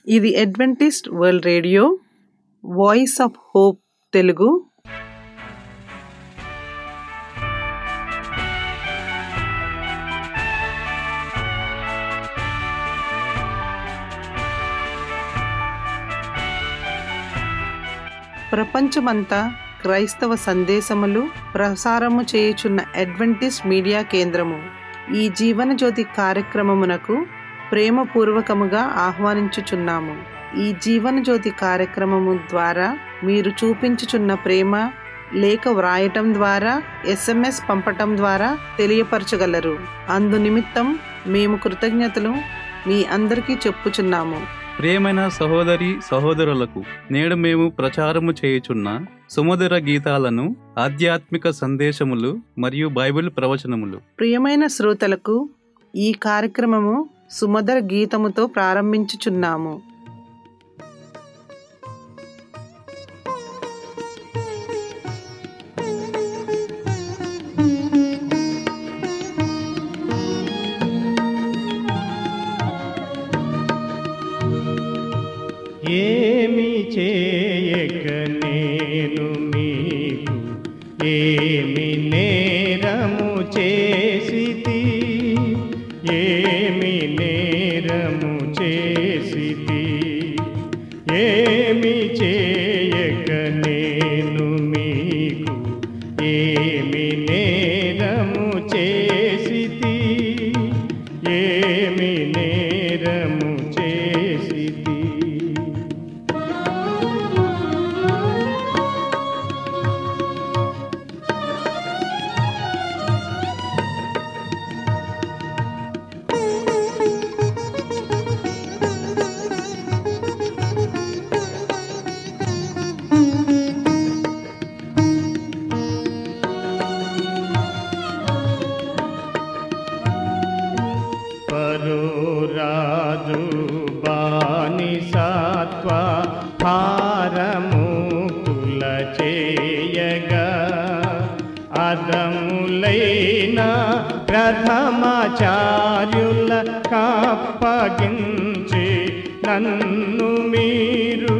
ఇది Adventist World Radio Voice of Hope Telugu ప్రపంచమంతా క్రైస్తవ సందేశములు ప్రసారము చేయుచున్న అడ్వెంటిస్ట్ మీడియా కేంద్రము ఈ జీవనజ్యోతి కార్యక్రమమునకు ప్రేమపూర్వకముగా ఆహ్వానించుచున్నాము ఈ జీవనజ్యోతి కార్యక్రమము ద్వారా మీరు చూపించుచున్న ప్రేమ లేఖ వ్రాయటం ద్వారా ఎస్ఎంఎస్ పంపటం ద్వారా తెలియపరచగలరు అందు నిమిత్తం మేము కృతజ్ఞతలు మీ అందరికీ చెప్పుచున్నాము ప్రియమైన సహోదరి సహోదరులకు నేడు మేము ప్రచారము చేయుచున్న సుమధుర గీతాలను ఆధ్యాత్మిక సందేశములు మరియు బైబిల్ ప్రవచనములు ప్రియమైన శ్రోతలకు ఈ కార్యక్రమము సుమధుర గీతముతో ప్రారంభించుచున్నాము ఏమి చేయక నేను మీకు ఏమి నేరము చేసితి ఏమి నేరము చేసితి ఏమి చేయక నేను మీకు ఏమి నేరము చేసితి ఏమి నేరము చేసితి పరురాజు బానిసత్వ హారము కుల చేయగా అదములైన ప్రథమాచార్యుల కాప్పగించి నన్ను మీరు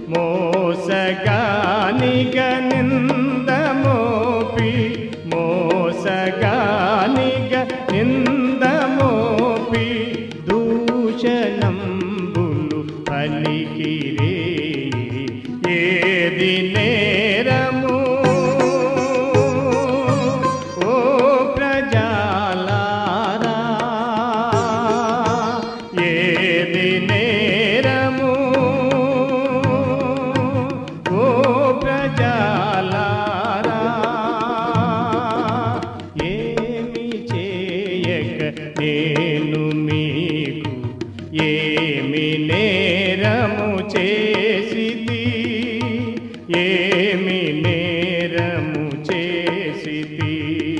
మోసగానిగ నిందమోపి మోసగానిగ నిందమోపి దూషణంబులు పలికిరే ఏది నేరము ఓ ప్రజాలారా ఏది నేరము ఓ ప్రజాలారా ఏమి చేయక నేను మీకు ఏమి నేరము చేసిది ఏమి నేరము చేసిది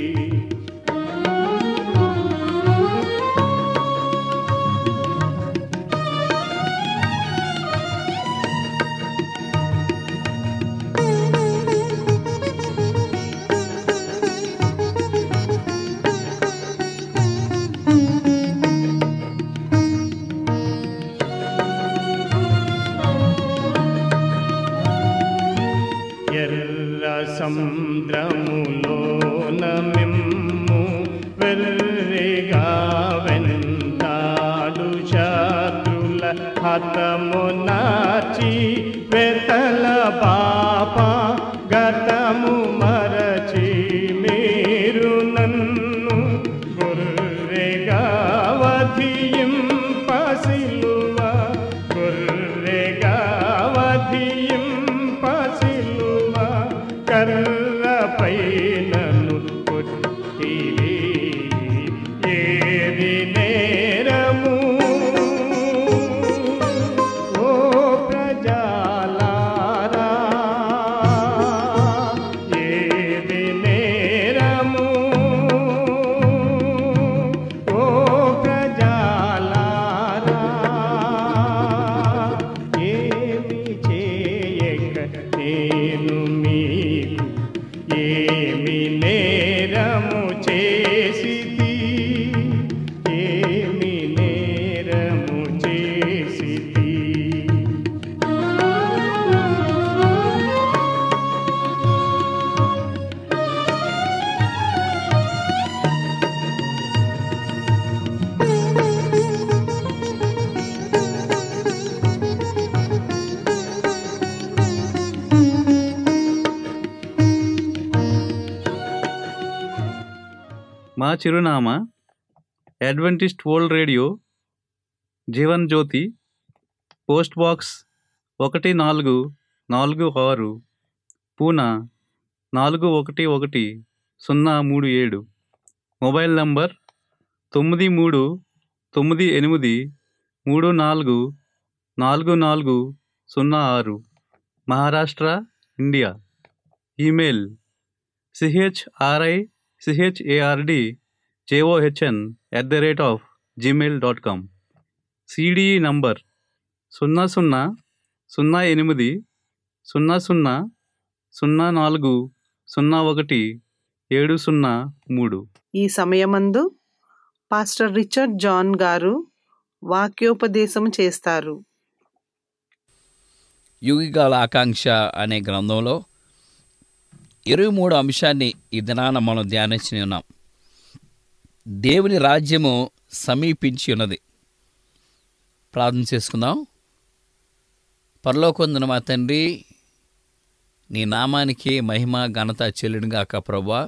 ఎర్ర సముద్రములోన మిమ్ము వెర్రిగా వెంటాడు శత్రుల హతము నాచి వెతల పాప గతము మరచి మీరు నన్ను గుర్రెగా వధింపసిలువ గుర్రెగా వధింపసిలువ కర్రపై నన్ను కొట్టిరి ఏది నేరము ఓ ప్రజాలారా మా చిరునామా Adventist World Radio Jeevan Jyoti post box ఒకటి నాలుగు నాలుగు ఆరు పూనా నాలుగు ఒకటి ఒకటి సున్నా మూడు ఏడు మొబైల్ నంబర్ తొమ్మిది మూడు తొమ్మిది ఎనిమిది మూడు నాలుగు నాలుగు నాలుగు సున్నా ఆరు Maharashtra India email C H R I C H A R D J O H N at the rate of Gmail dot com C D E number సున్నా సున్నా సున్నా ఎనిమిది సున్నా సున్నా సున్నా నాలుగు సున్నా ఒకటి ఏడు సున్నా మూడు ఈ సమయమందు పాస్టర్ రిచర్డ్ జాన్ గారు వాక్యోపదేశం చేస్తారు యుగిగాల ఆకాంక్ష అనే గ్రంథంలో ఇరవై మూడు అంశాన్ని ఈ దినాన మనం ధ్యానించి ఉన్నాం దేవుని రాజ్యము సమీపించి ఉన్నది ప్రార్థన చేసుకుందాం పరలోకొందున మా తండ్రి నీ నామానికి మహిమ ఘనత చెల్లుడుగాక ప్రభా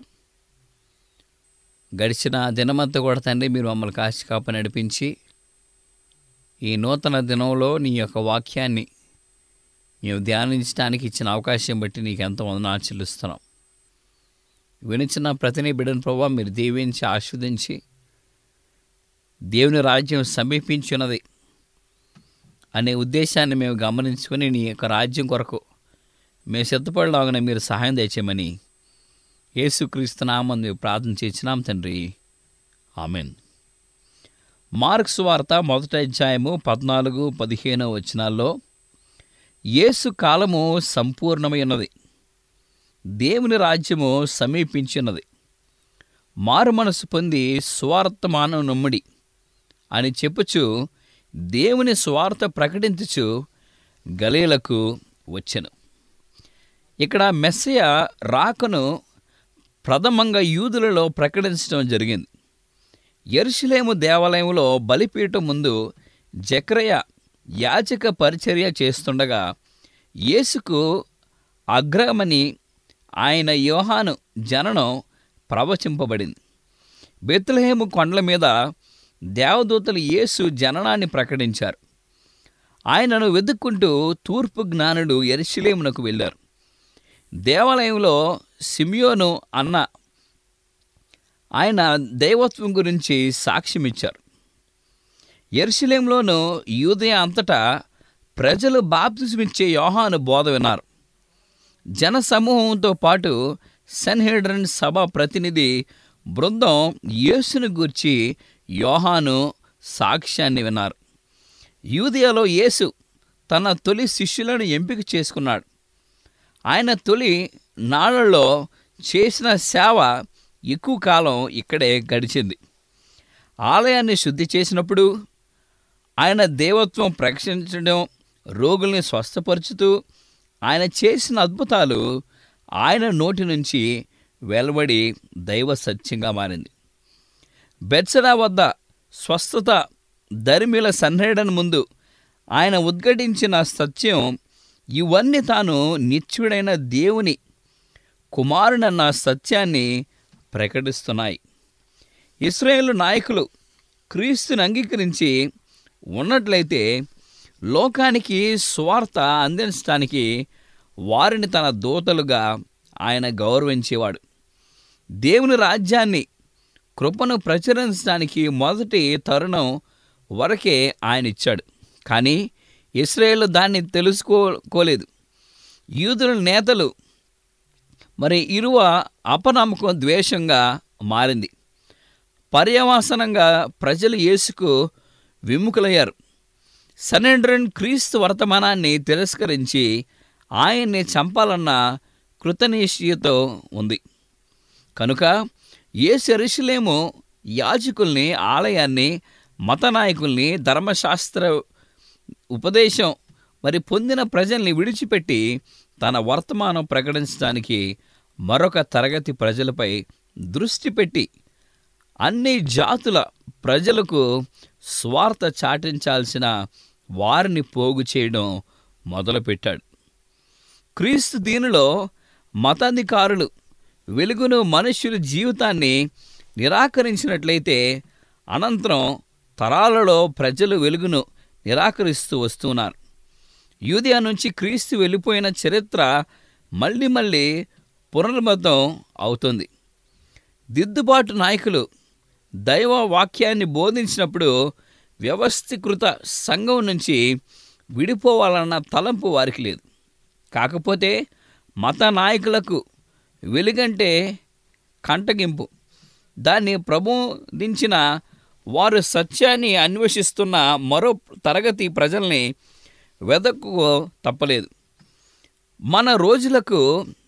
గడిచిన దినమంతా కూడా తండ్రి మీరు మమ్మల్ని కాచి కాప నడిపించి ఈ నూతన దినంలో నీ యొక్క వాక్యాన్ని మేము ధ్యానించడానికి ఇచ్చిన అవకాశం బట్టి నీకు ఎంతో వందనాలు చెల్లిస్తున్నాం వినిచిన ప్రతిని బిడ్డను ప్రభావ మీరు దీవించి ఆస్వాదించి దేవుని రాజ్యం సమీపించున్నది అనే ఉద్దేశాన్ని మేము గమనించుకొని నీ యొక్క రాజ్యం కొరకు మేము సిద్ధపడలాగానే మీరు సహాయం తెచ్చామని యేసుక్రీస్తు నామం మేము ప్రార్థన చేసినాం తండ్రి ఆమెన్ మార్క్స్ వార్త మొదటి అధ్యాయము పద్నాలుగు పదిహేను వచనాల్లో యేసు కాలము సంపూర్ణమైనది దేవుని రాజ్యము సమీపించినది మారు మనసు పొంది స్వార్థమాన నమ్ముడి అని చెప్పుచు దేవుని స్వార్థ ప్రకటించుచు గలీలకు వచ్చెను ఇక్కడ మెస్సయ రాకను ప్రథమంగా యూదులలో ప్రకటించడం జరిగింది ఎరుషులేము దేవాలయంలో బలిపీఠం ముందు జక్రయ యాచక పరిచర్య చేస్తుండగా యేసుకు అగ్రమని ఆయన యోహాను జననం ప్రవచింపబడింది బెత్లహేము కొండల మీద దేవదూతలు యేసు జననాన్ని ప్రకటించారు ఆయనను వెతుక్కుంటూ తూర్పు జ్ఞానుడు ఎరుషులేమునకు వెళ్ళారు దేవాలయంలో సిమియోను అన్న ఆయన దైవత్వం గురించి సాక్ష్యమిచ్చారు ఎరుసలేంలోను యూదయ అంతటా ప్రజలు బాప్తిజమిచ్చే యోహాను బోధ విన్నారు జన సమూహంతో పాటు సెన్హెడ్రన్ సభ ప్రతినిధి బృందం యేసును గూర్చి యోహాను సాక్ష్యాన్ని విన్నారు యూదియాలో యేసు తన తొలి శిష్యులను ఎంపిక చేసుకున్నాడు ఆయన తొలి నాళ్ళలో చేసిన సేవ ఎక్కువ కాలం ఇక్కడే గడిచింది ఆలయాన్ని శుద్ధి చేసినప్పుడు ఆయన దేవత్వం ప్రకటించడం రోగుల్ని స్వస్థపరుచుతూ ఆయన చేసిన అద్భుతాలు ఆయన నోటి నుంచి వెలువడి దైవ సత్యంగా మారింది బెత్సడా వద్ద స్వస్థత దరిమిల సన్హేడన్ ముందు ఆయన ఉద్ఘటించిన సత్యం ఇవన్నీ తాను నిత్యుడైన దేవుని కుమారుడన్న సత్యాన్ని ప్రకటిస్తున్నాయి ఇస్రాయేల్ నాయకులు క్రీస్తుని అంగీకరించి ఉన్నట్లయితే లోకానికి స్వార్థ అందించడానికి వారిని తన దూతలుగా ఆయన గౌరవించేవాడు దేవుని రాజ్యాన్ని కృపను ప్రచురించడానికి మొదటి తరుణం వరకే ఆయన ఇచ్చాడు కానీ ఇస్రాయేల్ దాన్ని తెలుసుకోలేదు యూదుల నేతలు మరి ఇరువ అపనమ్మకం ద్వేషంగా మారింది పర్యవసనంగా ప్రజలు యేసుకు విముఖులయ్యారు సనెండ్రన్ క్రీస్తు వర్తమానాన్ని తిరస్కరించి ఆయన్ని చంపాలన్న కృతనిశ్చయతో ఉంది కనుక యేసు ఎరుషులేము యాజకుల్ని ఆలయాన్ని మత నాయకుల్ని ధర్మశాస్త్ర ఉపదేశం మరి పొందిన ప్రజల్ని విడిచిపెట్టి తన వర్తమానం ప్రకటించడానికి మరొక తరగతి ప్రజలపై దృష్టి పెట్టి అన్ని జాతుల ప్రజలకు స్వార్థ చాటించాల్సిన వారిని పోగు చేయడం మొదలుపెట్టాడు క్రీస్తు దీనిలో మతాధికారులు వెలుగును మనుష్యుల జీవితాన్ని నిరాకరించినట్లయితే అనంతరం తరాలలో ప్రజలు వెలుగును నిరాకరిస్తూ వస్తున్నారు యూదియా నుంచి క్రీస్తు వెళ్ళిపోయిన చరిత్ర మళ్ళీ మళ్ళీ పునర్మతం అవుతుంది దిద్దుబాటు నాయకులు దైవ వాక్యాన్ని బోధించినప్పుడు వ్యవస్థీకృత సంఘం నుంచి విడిపోవాలన్న తలంపు వారికి లేదు కాకపోతే మత నాయకులకు వెలుగంటే కంటగింపు దాన్ని ప్రబోధించిన వారు సత్యాన్ని అన్వేషిస్తున్న మరో తరగతి ప్రజల్ని వెదక్కు తప్పలేదు మన రోజులకు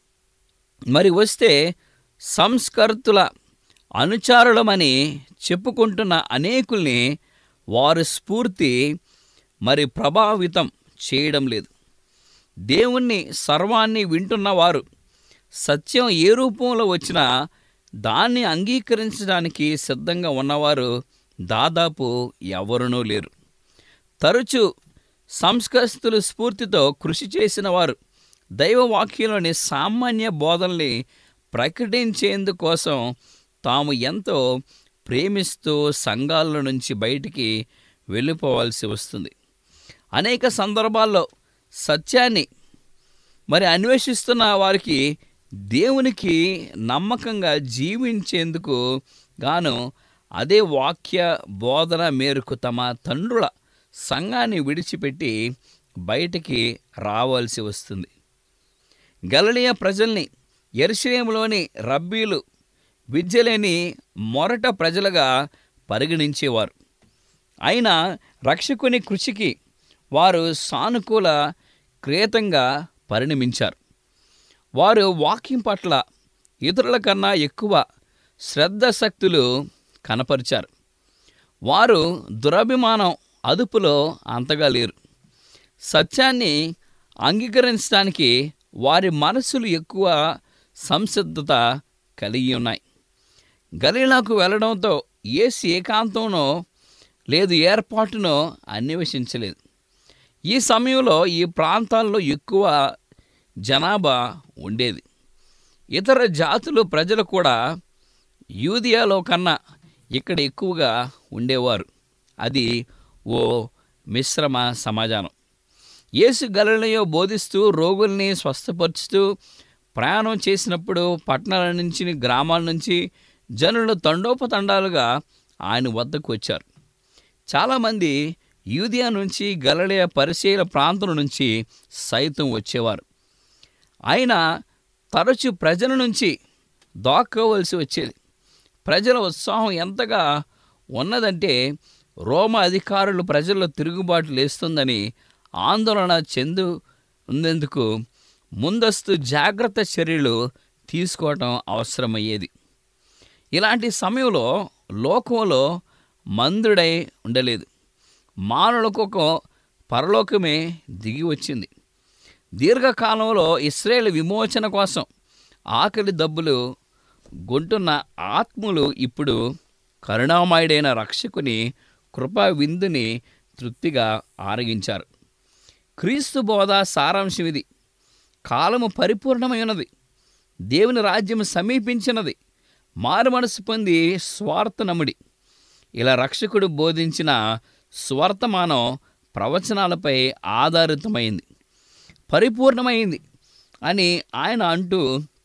మరి వస్తే సంస్కర్తుల అనుచారులమని చెప్పుకుంటున్న అనేకుల్ని వారి స్ఫూర్తి మరి ప్రభావితం చేయడం లేదు దేవుణ్ణి సర్వాన్ని వింటున్నవారు సత్యం ఏ రూపంలో వచ్చినా దాన్ని అంగీకరించడానికి సిద్ధంగా ఉన్నవారు దాదాపు ఎవరునూ లేరు తరచు సంస్కస్తుల స్ఫూర్తితో కృషి చేసిన వారు దైవవాక్యంలోని సామాన్య బోధనల్ని ప్రకటించేందుకోసం తాము ఎంతో ప్రేమిస్తూ సంఘాల నుంచి బయటికి వెళ్ళిపోవాల్సి వస్తుంది అనేక సందర్భాల్లో సత్యాన్ని మరి అన్వేషిస్తున్న వారికి దేవునికి నమ్మకంగా జీవించేందుకు గాను అదే వాక్య బోధన మేరకు తమ తండ్రుల సంఘాన్ని విడిచిపెట్టి బయటికి రావాల్సి వస్తుంది గలలియ ప్రజల్ని ఎరుషలేములోని రబ్బీలు విద్యలేని మొరట ప్రజలుగా పరిగణించేవారు అయినా రక్షకుని కృషికి వారు సానుకూల క్రియేతంగా పరిణమించారు వారు వాక్యం పట్ల ఇతరుల కన్నా ఎక్కువ శ్రద్ధశక్తులు కనపరిచారు వారు దురభిమానం అదుపులో అంతగా లేరు సత్యాన్ని అంగీకరించడానికి వారి మనసులు ఎక్కువ సంసిద్ధత కలిగి ఉన్నాయి గలీలాకు వెళ్ళడంతో ఏసు ఏకాంతంలో లేదు ఏర్పాటునో అన్వేషించలేదు ఈ సమయంలో ఈ ప్రాంతాల్లో ఎక్కువ జనాభా ఉండేది ఇతర జాతులు ప్రజలు కూడా యూదియాలో కన్నా ఇక్కడ ఎక్కువగా ఉండేవారు అది ఓ మిశ్రమ సమాజానం యేసు గలలయో బోధిస్తూ రోగుల్ని స్వస్థపరుచుతూ ప్రయాణం చేసినప్పుడు పట్టణాల నుంచి గ్రామాల నుంచి జనులు తండోపతండాలుగా ఆయన వద్దకు వచ్చారు చాలామంది యూదియా నుంచి గలలయ పరిశీల ప్రాంతం నుంచి సైతం వచ్చేవారు ఆయన తరచు ప్రజల నుంచి దాక్కోవలసి వచ్చేది ప్రజల ఉత్సాహం ఎంతగా ఉన్నదంటే రోమ అధికారులు ప్రజల్లో తిరుగుబాటు లేస్తుందని ఆందోళన చెందు ఉండేందుకు ముందస్తు జాగ్రత్త చర్యలు తీసుకోవటం అవసరమయ్యేది ఇలాంటి సమయంలో లోకంలో మందుడై ఉండలేదు మానవులకు ఒక పరలోకమే దిగి వచ్చింది దీర్ఘకాలంలో ఇస్రాయేల్ విమోచన కోసం ఆకలి దబ్బులు గొంటున్న ఆత్మలు ఇప్పుడు కరుణామయుడైన రక్షకుని కృపా విందుని తృప్తిగా ఆరగించారు క్రీస్తు బోధ సారాంశం ఇది కాలము పరిపూర్ణమైనది దేవుని రాజ్యం సమీపించినది మారు మనసు పొంది స్వార్థనముడి ఇలా రక్షకుడు బోధించిన స్వార్థమానం ప్రవచనాలపై ఆధారితమైంది పరిపూర్ణమైంది అని ఆయన అంటూ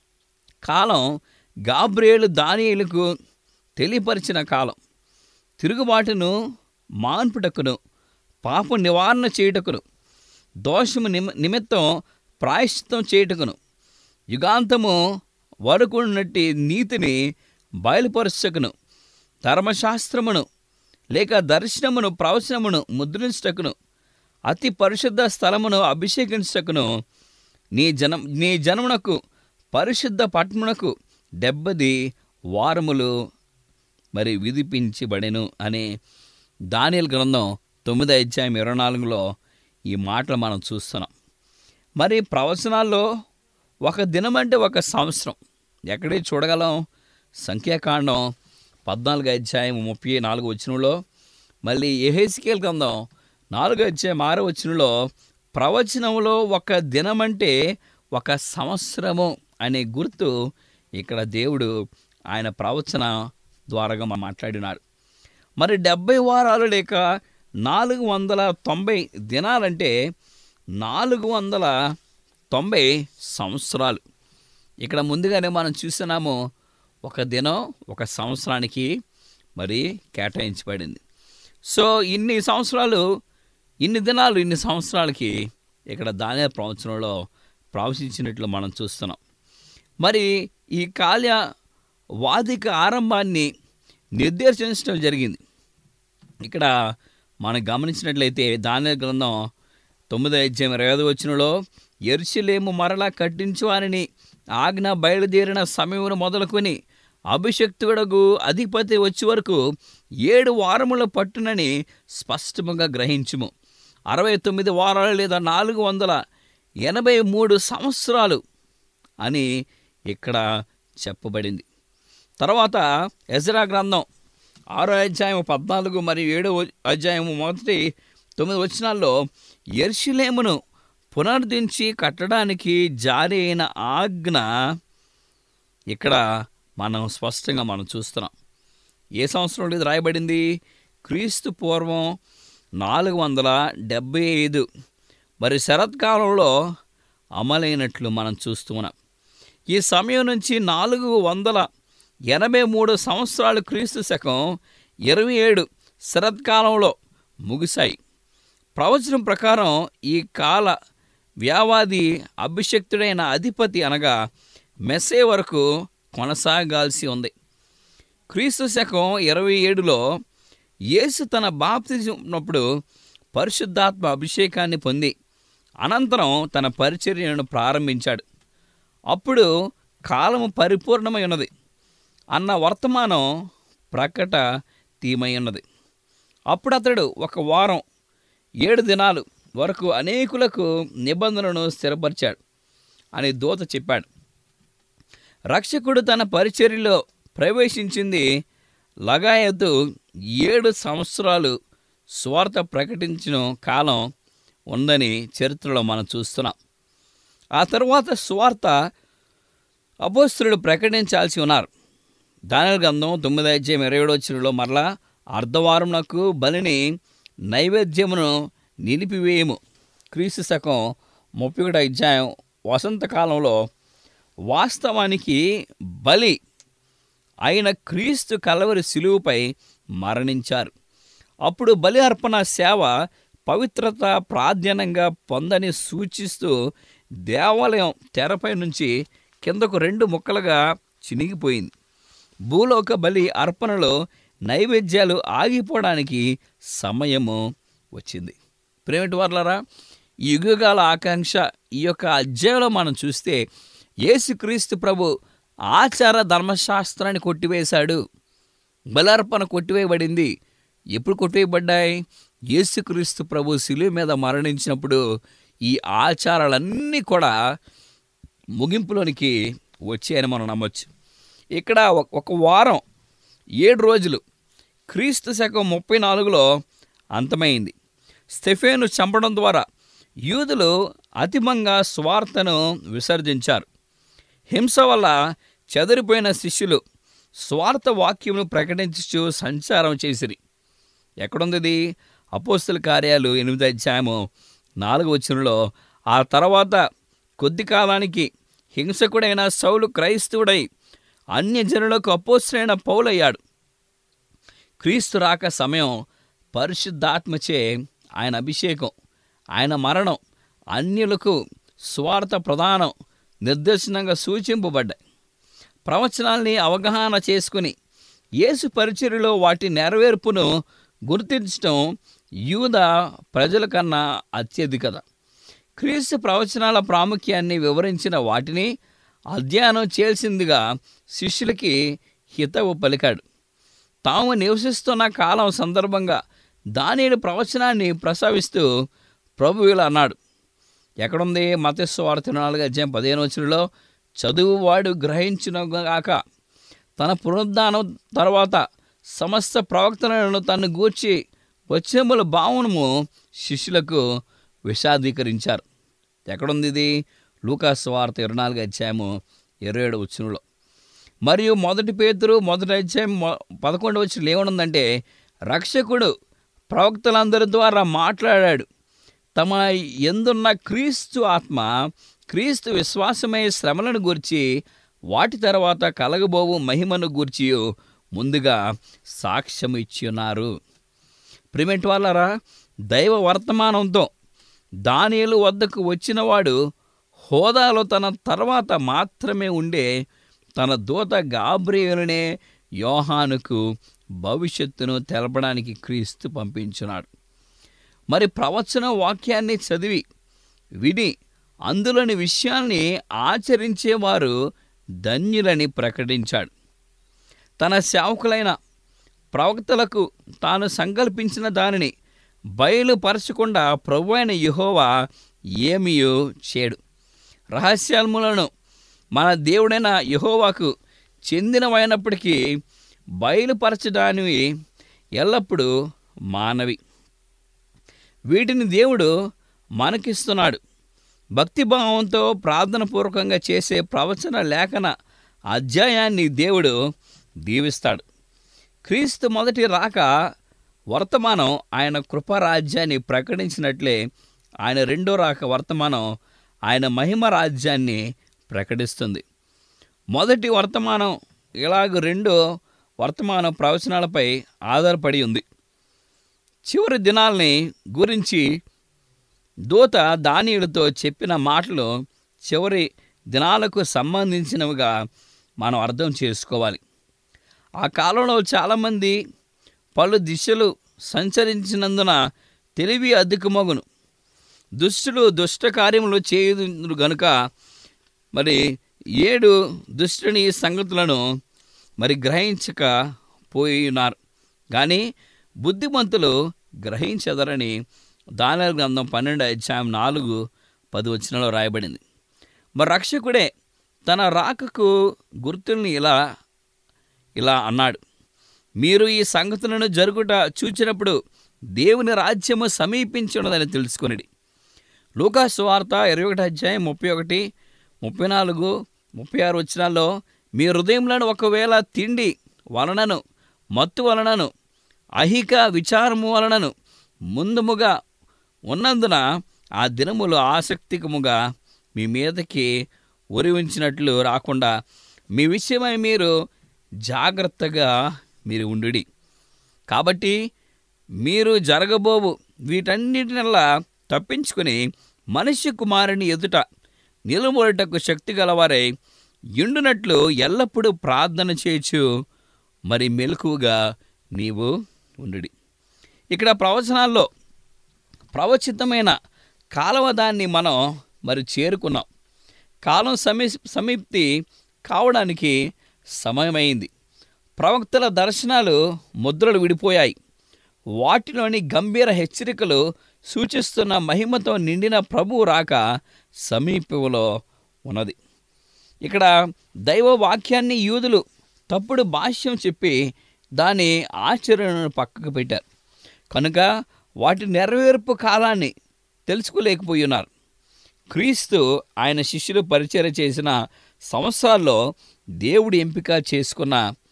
కాలం గాబ్రియేలు దానియేలుకు తెలియపరిచిన కాలం తిరుగుబాటును మాన్పుటకును పాప నివారణ చేయుటకును దోషము నిమ నిమిత్తం ప్రాయశ్చిత్తం చేయుటకును యుగాంతము వరకున్నట్టి నీతిని బయలుపరచకును ధర్మశాస్త్రమును లేక దర్శనమును ప్రవచనమును ముద్రించటకును అతి పరిశుద్ధ స్థలమును అభిషేకించటకును నీ జనం నీ జనమునకు పరిశుద్ధ పట్టణమునకు డెబ్బది వారములు మరి విధిపించబడెను అనే దానియల్ గ్రంథం తొమ్మిదో అధ్యాయం ఇరవై నాలుగులో ఈ మాటలు మనం చూస్తున్నాం మరి ప్రవచనాల్లో ఒక దినం అంటే ఒక సంవత్సరం ఎక్కడే చూడగలం సంఖ్యాకాండం పద్నాలుగు అధ్యాయం ముప్పై నాలుగు వచ్చినలో మళ్ళీ ఎహెస్కేల్ గ్రంథం నాలుగు అధ్యాయం ఆరో వచ్చినలో ప్రవచనంలో ఒక దినం అంటే ఒక సంవత్సరము అనే గుర్తు ఇక్కడ దేవుడు ఆయన ప్రవచన ద్వారాగా మనం మాట్లాడినారు మరి డెబ్బై వారాలు లేక నాలుగు వందల తొంభై దినాలంటే నాలుగు వందల తొంభై సంవత్సరాలు ఇక్కడ ముందుగానే మనం చూస్తున్నాము ఒక దినం ఒక సంవత్సరానికి మరి కేటాయించబడింది సో ఇన్ని సంవత్సరాలు ఇన్ని దినాలు ఇన్ని సంవత్సరాలకి ఇక్కడ దాని ప్రవచనంలో ప్రవచించినట్లు మనం చూస్తున్నాం మరి ఈ కాల్య వాదిక ఆరంభాన్ని నిర్దేశించడం జరిగింది ఇక్కడ మనం గమనించినట్లయితే దాని గ్రంథం తొమ్మిదో అధ్యాయం ఇరవై ఐదు వచ్చినలో ఎరుసలేము మరలా కట్టించువారని ఆజ్ఞ బయలుదేరిన సమయం మొదలుకొని అభిషక్తుడకు అధిపతి వచ్చే వరకు ఏడు వారముల పట్టునని స్పష్టంగా గ్రహించుము అరవై తొమ్మిది వారాలు లేదా నాలుగు వందల ఎనభై మూడు సంవత్సరాలు అని ఇక్కడ చెప్పబడింది తర్వాత ఎజరా గ్రంథం ఆరో అధ్యాయం పద్నాలుగు మరియు ఏడో అధ్యాయం మొదటి తొమ్మిది వచనాల్లో ఎర్షిలేమును పునరుద్ధరించి కట్టడానికి జారీ అయిన ఆజ్ఞ ఇక్కడ మనం స్పష్టంగా మనం చూస్తున్నాం ఏ సంవత్సరంలో ఇది రాయబడింది క్రీస్తు పూర్వం నాలుగు వందల డెబ్బై ఐదు మరి శరత్కాలంలో అమలైనట్లు మనం చూస్తున్నాం ఈ సమయం నుంచి నాలుగు వందల ఎనభై మూడు సంవత్సరాలు క్రీస్తు శకం ఇరవై ఏడు శరత్కాలంలో ముగిశాయి ప్రవచనం ప్రకారం ఈ కాల వ్యావాది అభిషక్తుడైన అధిపతి అనగా మెస్సే వరకు కొనసాగాల్సి ఉంది క్రీస్తు శకం ఇరవై ఏడులో యేసు తన బాప్తిజంప్పుడు పరిశుద్ధాత్మ అభిషేకాన్ని పొంది అనంతరం తన పరిచర్యను ప్రారంభించాడు అప్పుడు కాలము పరిపూర్ణమై ఉన్నది అన్న వర్తమానం ప్రకట తీమై ఉన్నది అప్పుడు అతడు ఒక వారం ఏడు దినాలు వరకు అనేకులకు నిబంధనను స్థిరపరిచాడు అని దూత చెప్పాడు రక్షకుడు తన పరిచర్యలో ప్రవేశించింది లగాయతు ఏడు సంవత్సరాలు స్వార్థ ప్రకటించిన కాలం ఉందని చరిత్రలో మనం చూస్తున్నాం ఆ తర్వాత స్వార్థ అపోస్తులు ప్రకటించాల్సి ఉన్నారు దాని గ్రంథం తొమ్మిది అధ్యాయం ఇరవై ఏడు వచ్చినలో మరలా అర్ధవారంనకు బలిని నైవేద్యమును నిలిపివేయము క్రీస్తు శకం ముప్పై ఒకటి అధ్యాయం వసంతకాలంలో వాస్తవానికి బలి అయిన క్రీస్తు కలవరి శిలువుపై మరణించారు అప్పుడు బలి అర్పణ సేవ పవిత్రత ప్రాధాన్యంగా పొందని సూచిస్తూ దేవాలయం తెరపై నుంచి కిందకు రెండు ముక్కలుగా చినిగిపోయింది భూలోక బలి అర్పణలో నైవేద్యాలు ఆగిపోవడానికి సమయము వచ్చింది ప్రేమిటి వర్లరా ఈ యుగగాల ఆకాంక్ష ఈ యొక్క అధ్యాయంలో మనం చూస్తే యేసుక్రీస్తు ప్రభు ఆచార ధర్మశాస్త్రాన్ని కొట్టివేశాడు బలార్పణ కొట్టివేయబడింది ఎప్పుడు కొట్టివేయబడ్డాయి యేసుక్రీస్తు ప్రభు శిలువ మీద మరణించినప్పుడు ఈ ఆచారాలన్నీ కూడా ముగింపులోనికి వచ్చాయని మనం నమ్మొచ్చు ఇక్కడ ఒక- ఒక వారం ఏడు రోజులు క్రీస్తు శకం ముప్పై నాలుగులో అంతమైంది స్టెఫేను చంపడం ద్వారా యూదులు అతిమంగా స్వార్థను విసర్జించారు హింస వల్ల చెదిరిపోయిన శిష్యులు స్వార్థ వాక్యమును ప్రకటించుచు సంచారం చేసిరి ఎక్కడుంది ఇది అపోస్తుల కార్యాలు ఎనిమిది అధ్యాయము నాలుగు వచనంలో ఆ తర్వాత కొద్ది కాలానికి హింసకుడైన సౌలు క్రైస్తవుడై అన్యజనులకు అపోస్తులైన పౌలయ్యాడు క్రీస్తు రాక సమయం పరిశుద్ధాత్మచే ఆయన అభిషేకం ఆయన మరణం అన్యులకు స్వార్థ ప్రధానం నిర్దేశనంగా సూచింపబడ్డాయి ప్రవచనాల్ని అవగాహన చేసుకుని యేసు పరిచర్యలో వాటి నెరవేర్పును గుర్తించడం యూద ప్రజల కన్నా అత్యధికత క్రీస్తు ప్రవచనాల ప్రాముఖ్యాన్ని వివరించిన వాటిని అధ్యయనం చేయాల్సిందిగా శిష్యులకి హితవు పలికాడు తాము నివసిస్తున్న కాలం సందర్భంగా దానిని ప్రవచనాన్ని ప్రస్తావిస్తూ ప్రభు ఇలా అన్నాడు ఎక్కడుంది మతస్వార్థ నాలుగు అధ్యాయం పదిహేను వచనంలో చదువువాడు గ్రహించునగాక తన పునరుద్ధానం తర్వాత సమస్త ప్రవక్తలను తను గూర్చి వచ్చినముల భావనము శిష్యులకు విషాదీకరించారు ఎక్కడుంది ఇది లూకాస్ వార్త ఇరవై నాలుగు అధ్యాయము ఇరవై ఏడు వచ్చినలో మరియు మొదటి పేతురు మొదటి అధ్యాయం మొ- పదకొండు వచ్చిన ఏమనుందంటే రక్షకుడు ప్రవక్తలందరి ద్వారా మాట్లాడాడు తమ ఎందున్న క్రీస్తు ఆత్మ క్రీస్తు విశ్వాసమై శ్రమలను గూర్చి వాటి తర్వాత కలగబోవు మహిమను గూర్చి ముందుగా సాక్ష్యం ఇచ్చి ఉన్నారు ప్రిమెంట్ వాళ్ళరా దైవ వర్తమానంతో దానియలు వద్దకు వచ్చినవాడు హోదాలో తన తర్వాత మాత్రమే ఉండే తన దూత గాబ్రియేలునే యోహానుకు భవిష్యత్తును తెలపడానికి క్రీస్తు పంపించున్నాడు మరి ప్రవచన వాక్యాన్ని చదివి విని అందులోని విషయాల్ని ఆచరించేవారు ధన్యులని ప్రకటించాడు తన సేవకులైన ప్రవక్తలకు తాను సంకల్పించిన దానిని బయలుపరచకుండా ప్రభు అయిన యహోవా ఏమియో చేయడు రహస్యాలములను మన దేవుడైన యహోవాకు చెందినవైనప్పటికీ బయలుపరచడానివి ఎల్లప్పుడూ మానవి వీటిని దేవుడు మనకిస్తున్నాడు భక్తిభావంతో ప్రార్థనపూర్వకంగా చేసే ప్రవచన లేఖన అధ్యాయాన్ని దేవుడు దీవిస్తాడు క్రీస్తు మొదటి రాక వర్తమానం ఆయన కృపరాజ్యాన్ని ప్రకటించినట్లే ఆయన రెండో రాక వర్తమానం ఆయన మహిమ రాజ్యాన్ని ప్రకటిస్తుంది మొదటి వర్తమానం ఇలాగ రెండో వర్తమానం ప్రవచనాలపై ఆధారపడి ఉంది చివరి దినాల్ని గురించి దూత దానియులతో చెప్పిన మాటలు చివరి దినాలకు సంబంధించినవిగా మనం అర్థం చేసుకోవాలి ఆ కాలంలో చాలామంది పలు దిశలు సంచరించినందున తెలివి అధికమగును దుష్టులు దుష్ట కార్యములు చేయుదురు గనుక మరి ఏడు దుష్టుని సంగతులను మరి గ్రహించక పోయి ఉన్నారు కానీ బుద్ధిమంతులు గ్రహించదరని దానిల గ్రంథం పన్నెండు అధ్యాయం నాలుగు పది వచనంలో రాయబడింది మరి రక్షకుడే తన రాకకు గుర్తుల్ని ఇలా ఇలా అన్నాడు మీరు ఈ సంగతులను జరుగుట చూచినప్పుడు దేవుని రాజ్యము సమీపించి ఉన్నదని తెలుసుకొనిడి లూకాసు వార్త ఇరవై ఒకటి అధ్యాయం ముప్పై ఒకటి ముప్పై నాలుగు ముప్పై ఆరు వచ్చినాల్లో మీ హృదయంలో ఒకవేళ తిండి వలనను మత్తు వలనను అహిక విచారము వలనను ముందుముగా ఉన్నందున ఆ దినములు ఆసక్తికముగా మీ మీదకి ఉరి ఉంచినట్లు రాకుండా మీ విషయమై మీరు జాగ్రత్తగా మీరు ఉండుడి కాబట్టి మీరు జరగబోవు వీటన్నిటినల్లా తప్పించుకుని మనిషి కుమారుని ఎదుట నిలబడటకు శక్తి గలవారై ఎండునట్లు ఎల్లప్పుడూ ప్రార్థన చేయొచ్చు మరి మెలకువగా నీవు ఉండుడి ఇక్కడ ప్రవచనాల్లో ప్రవచితమైన కాలవదాన్ని మనం మరి చేరుకున్నాం కాలం సమీ సమీప్తి కావడానికి సమయమైంది ప్రవక్తల దర్శనాలు ముద్రలు విడిపోయాయి వాటిలోని గంభీర హెచ్చరికలు సూచిస్తున్న మహిమతో నిండిన ప్రభువు రాక సమీపంలో ఉన్నది ఇక్కడ దైవ వాక్యాన్ని యూదులు తప్పుడు భాష్యం చెప్పి దాని ఆచరణను పక్కకు పెట్టారు కనుక వాటి నెరవేర్పు కాలాన్ని తెలుసుకోలేకపోయి ఉన్నారు క్రీస్తు ఆయన శిష్యులు పరిచయం చేసిన సంవత్సరాల్లో దేవుడు ఎంపిక చేసుకున్న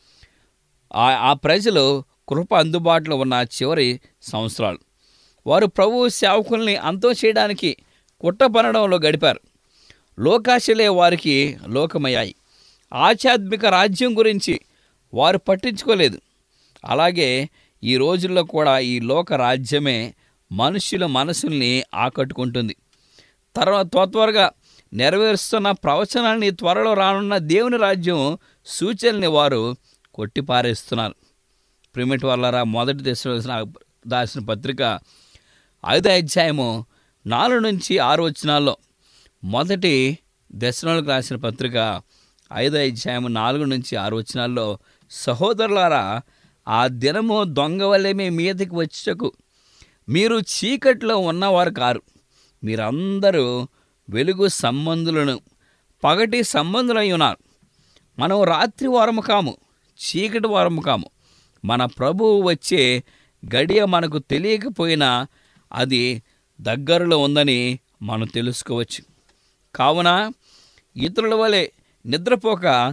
ఆ- ఆ ప్రజలు కృప అందుబాటులో ఉన్న చివరి సంవత్సరాలు వారు ప్రభు సేవకుల్ని అంతం చేయడానికి కుట్రపనడంలో గడిపారు లోకాశలే వారికి లోకమయ్యాయి ఆధ్యాత్మిక రాజ్యం గురించి వారు పట్టించుకోలేదు అలాగే ఈ రోజుల్లో కూడా ఈ లోక రాజ్యమే మనుషుల మనసుల్ని ఆకట్టుకుంటుంది తర్వాత త్వరగా నెరవేరుస్తున్న ప్రవచనాన్ని త్వరలో రానున్న దేవుని రాజ్యం సూచనల్ని వారు కొట్టిపారేస్తున్నారు ప్రిమిట్ వాళ్ళరా మొదటి దశ దాసిన పత్రిక ఐదో అధ్యాయము నాలుగు నుంచి ఆరు వచనాల్లో మొదటి దశలోకి రాసిన పత్రిక ఐదో అధ్యాయము నాలుగు నుంచి ఆరు వచనాల్లో సహోదరులారా ఆ దినము దొంగ వల్లే మీ మీదకి వచ్చటకు మీరు చీకట్లో ఉన్నవారు కారు మీరందరూ వెలుగు సంబంధులను పగటి సంబంధులై ఉన్నారు మనం రాత్రి వారము కాము చీకటి వారము కాము మన ప్రభువు వచ్చే గడియ మనకు తెలియకపోయినా అది దగ్గరలో ఉందని మనం తెలుసుకోవచ్చు కావున ఇతరుల వలె నిద్రపోక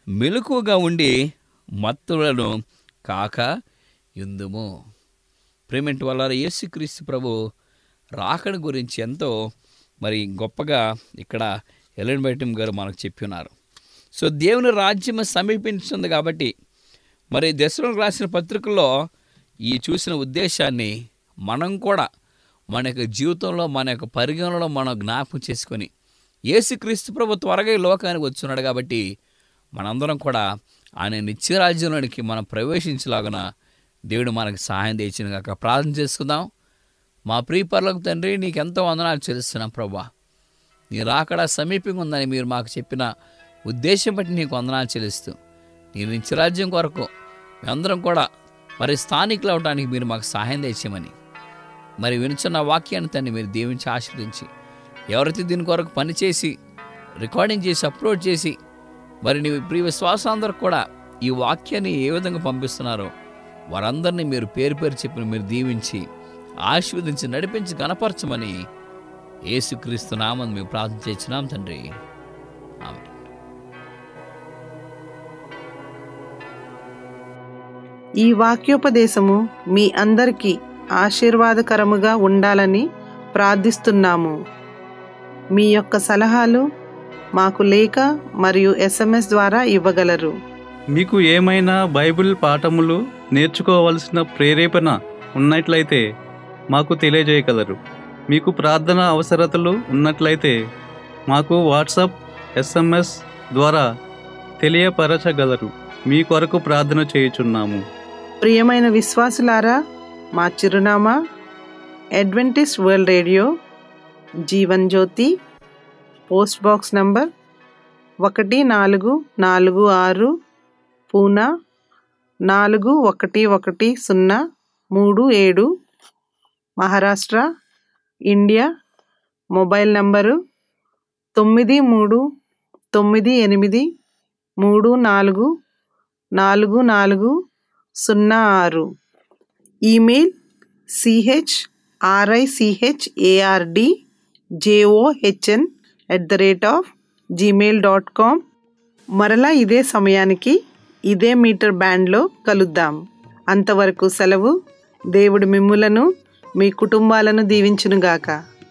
మెలకువగా ఉండి మత్తులను కాక యుందుము ప్రేమెంట్ వల్ల యేసుక్రీస్తు ప్రభు రాకడ గురించి ఎంతో మరి గొప్పగా ఇక్కడ ఎలెన్ బైటం గారు మనకు చెప్పి ఉన్నారు సో దేవుని రాజ్యం సమీపించింది కాబట్టి మరి దశలకు రాసిన పత్రికల్లో ఈ చూసిన ఉద్దేశాన్ని మనం కూడా మన యొక్క జీవితంలో మన యొక్క పరిగణనలో మనం జ్ఞాపకం చేసుకొని యేసుక్రీస్తు ప్రభు త్వరగా ఈ లోకానికి వచ్చున్నాడు కాబట్టి మనందరం కూడా ఆయన నిత్యరాజ్యంలోనికి మనం ప్రవేశించలాగున దేవుడు మనకు సహాయం తెచ్చిన కాక ప్రార్థన చేసుకుందాం మా ప్రియపరులకు తండ్రి నీకు ఎంతో వందనాలు చెల్లిస్తున్నాం ప్రభా నీ రాకడ సమీపంగా ఉందని మీరు మాకు చెప్పిన ఉద్దేశం బట్టి నీకు వందనాలు చెల్లిస్తూ నీ నిత్యరాజ్యం కొరకు మేమందరం కూడా మరి స్థానికులు అవడానికి మీరు మాకు సహాయం తెచ్చామని మరి వినుచున్న వాక్యాన్ని తన్ని మీరు దీవించి ఆశీర్వదించి ఎవరైతే దీని కొరకు పనిచేసి రికార్డింగ్ చేసి అప్లోడ్ చేసి మరి నీ ప్రియ విశ్వాసాందరూ కూడా ఈ వాక్యాన్ని ఏ విధంగా పంపిస్తున్నారో వారందరినీ మీరు పేరు పేరు చెప్పిన మీరు దీవించి ఆశీర్వదించి నడిపించి గణపరచమని యేసుక్రీస్తు నామని మేము ప్రార్థన చేసినాం తండ్రి ఆమె ఈ వాక్యోపదేశము మీ అందరికీ ఆశీర్వాదకరముగా ఉండాలని ప్రార్థిస్తున్నాము మీ యొక్క సలహాలు మాకు లేఖ మరియు ఎస్ఎంఎస్ ద్వారా ఇవ్వగలరు మీకు ఏమైనా బైబిల్ పాఠములు నేర్చుకోవలసిన ప్రేరేపణ ఉన్నట్లయితే మాకు తెలియజేయగలరు మీకు ప్రార్థన అవసరతలు ఉన్నట్లయితే మాకు వాట్సాప్ ఎస్ఎంఎస్ ద్వారా తెలియపరచగలరు మీ కొరకు ప్రార్థన చేయుచున్నాము ప్రియమైన విశ్వాసులారా మా చిరునామా Adventist World Radio Jeevan Jyoti post box number ఒకటి నాలుగు నాలుగు ఆరు పూనా నాలుగు ఒకటి ఒకటి సున్నా మూడు ఏడు మహారాష్ట్ర ఇండియా మొబైల్ నంబరు తొమ్మిది మూడు తొమ్మిది ఎనిమిది మూడు నాలుగు నాలుగు నాలుగు సున్నా ఆరు email C H R I C H A R D J O H N at the rate of Gmail dot com మరలా ఇదే సమయానికి ఇదే మీటర్ బ్యాండ్లో కలుద్దాం అంతవరకు సెలవు దేవుడు మిమ్ములను మీ కుటుంబాలను దీవించునుగాక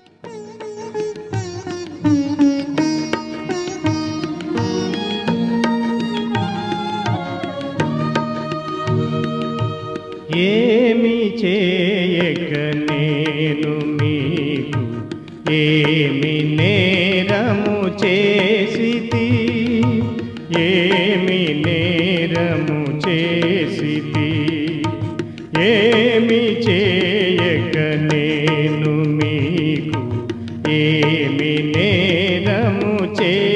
ఏమి చేయక నేను మీకు ఏమి నేరము చేసితి ఏమి నేరము చేసితి ఏమి చేయక నేను మీకు ఏమి నేరము చే